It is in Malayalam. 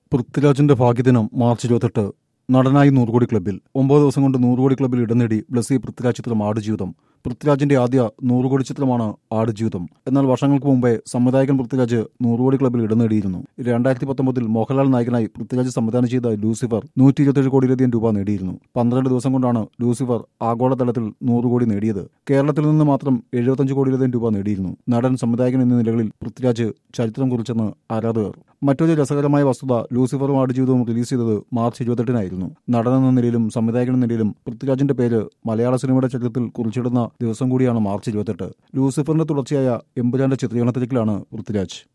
പൃഥ്വിരാജിന്റെ ഭാഗ്യദിനം മാർച്ച് ഇരുപത്തെട്ട് നടനായി നൂറുകോടി ക്ലബിൽ ഒമ്പത് ദിവസം കൊണ്ട് നൂറുകോടി ക്ലബിൽ ഇടം നേടി ബ്ലസി പൃഥ്വിരാജ് ചിത്രം ആടുജീവിതം പൃഥ്വിരാജിന്റെ ആദ്യ നൂറുകോടി ചിത്രമാണ് ആടുജീവിതം എന്നാൽ വർഷങ്ങൾക്ക് മുമ്പേ സംവിധായകൻ പൃഥ്വിരാജ് നൂറുകോടി ക്ലബിൽ ഇടം നേടിയിരുന്നു രണ്ടായിരത്തി പത്തൊമ്പതിൽ മോഹൻലാൽ നായകനായി പൃഥ്വിരാജ് സംവിധാനം ചെയ്ത ലൂസിഫർ നൂറ്റി ഇരുപത്തിയേഴ് കോടിയിലധികം രൂപ നേടിയിരുന്നു പന്ത്രണ്ട് ദിവസം കൊണ്ടാണ് ലൂസിഫർ ആഗോളതലത്തിൽ നൂറ് കോടി നേടിയത് കേരളത്തിൽ നിന്ന് മാത്രം എഴുപത്തഞ്ച് കോടിയിലധികം രൂപ നേടിയിരുന്നു നടൻ സംവിധായകൻ എന്നീ നിലകളിൽ പൃഥ്വിരാജ് ചരിത്രം കുറിച്ചെന്ന് ആരാധകർ മറ്റൊരു രസകരമായ വസ്തുത ലൂസിഫറും ആടുജീവിതവും റിലീസ് ചെയ്തത് മാർച്ച് ഇരുപത്തെട്ടിനായിരുന്നു നടനെന്ന നിലയിലും സംവിധായകൻ എന്ന നിലയിലും പൃഥ്വിരാജിന്റെ പേര് മലയാള സിനിമയുടെ ചരിത്രത്തിൽ കുറിച്ചിടുന്ന ദിവസം കൂടിയാണ് മാർച്ച് ഇരുപത്തെട്ട് ലൂസിഫറിന്റെ തുടർച്ചയായ എമ്പുരാന്റെ ചിത്രീകരണത്തിലേക്കിലാണ് പൃഥ്വിരാജ്